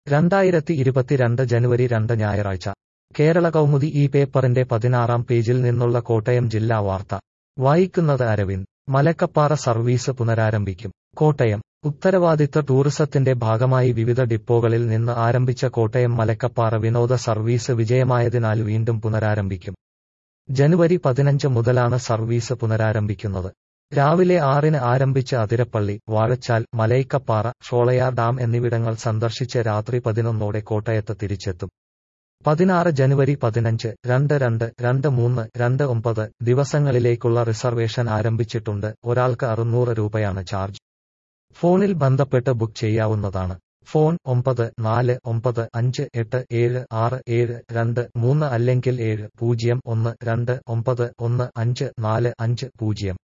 രണ്ടായിരത്തി ഇരുപത്തിരണ്ട് ജനുവരി രണ്ട് ഞായറാഴ്ച കേരള കൗമുദി ഈ പേപ്പറിന്റെ പതിനാറാം പേജിൽ നിന്നുള്ള കോട്ടയം ജില്ലാ വാർത്ത വായിക്കുന്നത് അരവിന്ദ് മലക്കപ്പാറ സർവീസ് പുനരാരംഭിക്കും കോട്ടയം ഉത്തരവാദിത്ത ടൂറിസത്തിന്റെ ഭാഗമായി വിവിധ ഡിപ്പോകളിൽ നിന്ന് ആരംഭിച്ച കോട്ടയം മലക്കപ്പാറ വിനോദ സർവീസ് വിജയമായതിനാൽ വീണ്ടും പുനരാരംഭിക്കും ജനുവരി പതിനഞ്ച് മുതലാണ് സർവീസ് പുനരാരംഭിക്കുന്നത് രാവിലെ ആറിന് ആരംഭിച്ച അതിരപ്പള്ളി വാഴച്ചാൽ മലൈക്കപ്പാറ ഷോളയാർ ഡാം എന്നിവിടങ്ങൾ സന്ദർശിച്ച് രാത്രി പതിനൊന്നോടെ കോട്ടയത്ത് തിരിച്ചെത്തും പതിനാറ് ജനുവരി പതിനഞ്ച് രണ്ട് രണ്ട് രണ്ട് മൂന്ന് രണ്ട് ഒമ്പത് ദിവസങ്ങളിലേക്കുള്ള റിസർവേഷൻ ആരംഭിച്ചിട്ടുണ്ട് ഒരാൾക്ക് അറുന്നൂറ് രൂപയാണ് ചാർജ് ഫോണിൽ ബന്ധപ്പെട്ട് ബുക്ക് ചെയ്യാവുന്നതാണ് ഫോൺ ഒമ്പത് നാല് ഒമ്പത് അഞ്ച് എട്ട് ഏഴ് ആറ് ഏഴ് രണ്ട് മൂന്ന് അല്ലെങ്കിൽ ഏഴ് പൂജ്യം ഒന്ന് രണ്ട് ഒമ്പത് ഒന്ന് അഞ്ച് നാല് അഞ്ച് പൂജ്യം